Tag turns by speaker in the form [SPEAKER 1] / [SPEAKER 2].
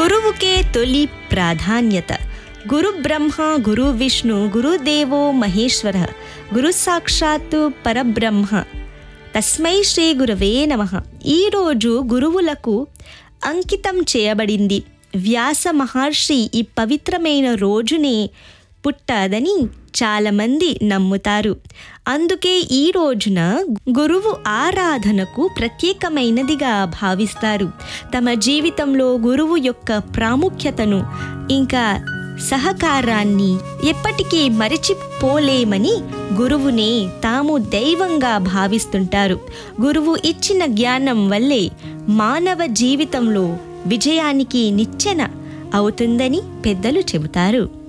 [SPEAKER 1] గురువుకే తొలి ప్రాధాన్యత గురు బ్రహ్మ గురు విష్ణు గురుదేవో మహేశ్వర గురు సాక్షాత్తు పరబ్రహ్మ తస్మై శ్రీ గురవే నమ ఈరోజు గురువులకు అంకితం చేయబడింది వ్యాస మహర్షి ఈ పవిత్రమైన రోజునే పుట్టాదని చాలామంది నమ్ముతారు అందుకే ఈ రోజున గురువు ఆరాధనకు ప్రత్యేకమైనదిగా భావిస్తారు తమ జీవితంలో గురువు యొక్క ప్రాముఖ్యతను ఇంకా సహకారాన్ని ఎప్పటికీ మరిచిపోలేమని గురువునే తాము దైవంగా భావిస్తుంటారు గురువు ఇచ్చిన జ్ఞానం వల్లే మానవ జీవితంలో విజయానికి నిచ్చెన అవుతుందని పెద్దలు చెబుతారు